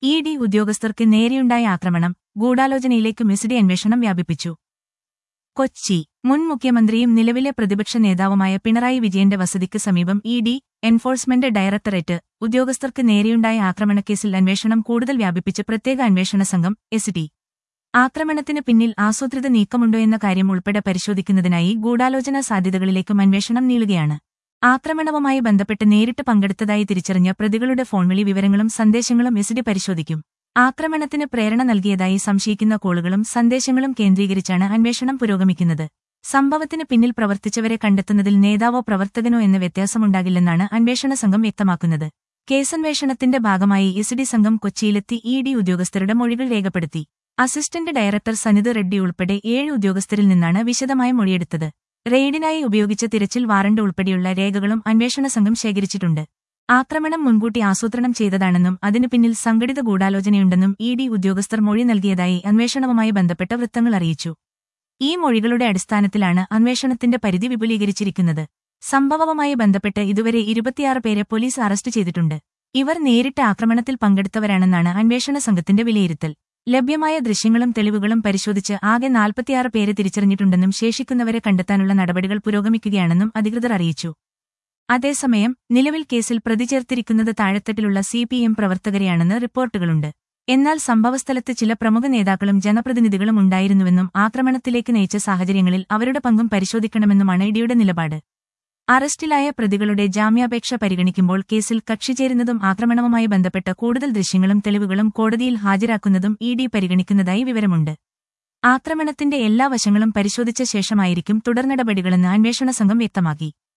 E D ഉദ്യോഗസ്ഥർക്ക് നേരെയുണ്ടായ ആക്രമണം ഗൂഢാലോചനയിലേക്ക് മിസിഡി അന്വേഷണം വ്യാപിപ്പിച്ചു കൊച്ചി മുൻ മുഖ്യമന്ത്രിയും നിലവിലെ പ്രതിപക്ഷ നേതാവുമായ പിണറായി വിജയന്റെ വസതിക്ക് സമീപം ഇ ഡി എൻഫോഴ്സ്മെന്റ് ഡയറക്ടറേറ്റ് ഉദ്യോഗസ്ഥർക്ക് നേരെയുണ്ടായ ആക്രമണക്കേസിൽ അന്വേഷണം കൂടുതൽ വ്യാപിപ്പിച്ച് പ്രത്യേക അന്വേഷണ സംഘം എസ് ഡി ആക്രമണത്തിന് പിന്നിൽ ആസൂത്രിത നീക്കമുണ്ടോ എന്ന കാര്യം ഉൾപ്പെടെ പരിശോധിക്കുന്നതിനായി ഗൂഢാലോചനാ സാധ്യതകളിലേക്കും അന്വേഷണം നീളുകയാണ് ആക്രമണവുമായി ബന്ധപ്പെട്ട് നേരിട്ട് പങ്കെടുത്തതായി തിരിച്ചറിഞ്ഞ പ്രതികളുടെ ഫോൺവിളി വിവരങ്ങളും സന്ദേശങ്ങളും എസ് ഡി പരിശോധിക്കും ആക്രമണത്തിന് പ്രേരണ നൽകിയതായി സംശയിക്കുന്ന കോളുകളും സന്ദേശങ്ങളും കേന്ദ്രീകരിച്ചാണ് അന്വേഷണം പുരോഗമിക്കുന്നത് സംഭവത്തിന് പിന്നിൽ പ്രവർത്തിച്ചവരെ കണ്ടെത്തുന്നതിൽ നേതാവോ പ്രവർത്തകനോ എന്ന വ്യത്യാസമുണ്ടാകില്ലെന്നാണ് അന്വേഷണ സംഘം വ്യക്തമാക്കുന്നത് കേസന്വേഷണത്തിന്റെ ഭാഗമായി എസ് ഡി സംഘം കൊച്ചിയിലെത്തി ഇ ഡി ഉദ്യോഗസ്ഥരുടെ മൊഴികൾ രേഖപ്പെടുത്തി അസിസ്റ്റന്റ് ഡയറക്ടർ സനിത് റെഡ്ഡി ഉൾപ്പെടെ ഏഴ് ഉദ്യോഗസ്ഥരിൽ നിന്നാണ് വിശദമായ മൊഴിയെടുത്തത് റെയ്ഡിനായി ഉപയോഗിച്ച തിരച്ചിൽ വാറണ്ട് ഉൾപ്പെടെയുള്ള രേഖകളും അന്വേഷണ സംഘം ശേഖരിച്ചിട്ടുണ്ട് ആക്രമണം മുൻകൂട്ടി ആസൂത്രണം ചെയ്തതാണെന്നും അതിനു പിന്നിൽ സംഘടിത ഗൂഢാലോചനയുണ്ടെന്നും ഇ ഡി ഉദ്യോഗസ്ഥർ മൊഴി നൽകിയതായി അന്വേഷണവുമായി ബന്ധപ്പെട്ട വൃത്തങ്ങൾ അറിയിച്ചു ഈ മൊഴികളുടെ അടിസ്ഥാനത്തിലാണ് അന്വേഷണത്തിന്റെ പരിധി വിപുലീകരിച്ചിരിക്കുന്നത് സംഭവവുമായി ബന്ധപ്പെട്ട് ഇതുവരെ ഇരുപത്തിയാറ് പേരെ പോലീസ് അറസ്റ്റ് ചെയ്തിട്ടുണ്ട് ഇവർ നേരിട്ട് ആക്രമണത്തിൽ പങ്കെടുത്തവരാണെന്നാണ് അന്വേഷണ സംഘത്തിന്റെ വിലയിരുത്തൽ ലഭ്യമായ ദൃശ്യങ്ങളും തെളിവുകളും പരിശോധിച്ച് ആകെ നാൽപ്പത്തിയാറ് പേരെ തിരിച്ചറിഞ്ഞിട്ടുണ്ടെന്നും ശേഷിക്കുന്നവരെ കണ്ടെത്താനുള്ള നടപടികൾ പുരോഗമിക്കുകയാണെന്നും അധികൃതർ അറിയിച്ചു അതേസമയം നിലവിൽ കേസിൽ പ്രതി ചേർത്തിരിക്കുന്നത് താഴെത്തട്ടിലുള്ള സി പി എം പ്രവർത്തകരെയാണെന്ന് റിപ്പോർട്ടുകളുണ്ട് എന്നാൽ സംഭവസ്ഥലത്ത് ചില പ്രമുഖ നേതാക്കളും ജനപ്രതിനിധികളും ഉണ്ടായിരുന്നുവെന്നും ആക്രമണത്തിലേക്ക് നയിച്ച സാഹചര്യങ്ങളിൽ അവരുടെ പങ്കും പരിശോധിക്കണമെന്നുമാണ് ഇഡിയുടെ നിലപാട് അറസ്റ്റിലായ പ്രതികളുടെ ജാമ്യാപേക്ഷ പരിഗണിക്കുമ്പോൾ കേസിൽ കക്ഷി ചേരുന്നതും ആക്രമണവുമായി ബന്ധപ്പെട്ട കൂടുതൽ ദൃശ്യങ്ങളും തെളിവുകളും കോടതിയിൽ ഹാജരാക്കുന്നതും ഇ ഡി പരിഗണിക്കുന്നതായി വിവരമുണ്ട് ആക്രമണത്തിന്റെ എല്ലാ വശങ്ങളും പരിശോധിച്ച ശേഷമായിരിക്കും തുടർനടപടികളെന്ന് അന്വേഷണ സംഘം വ്യക്തമാക്കി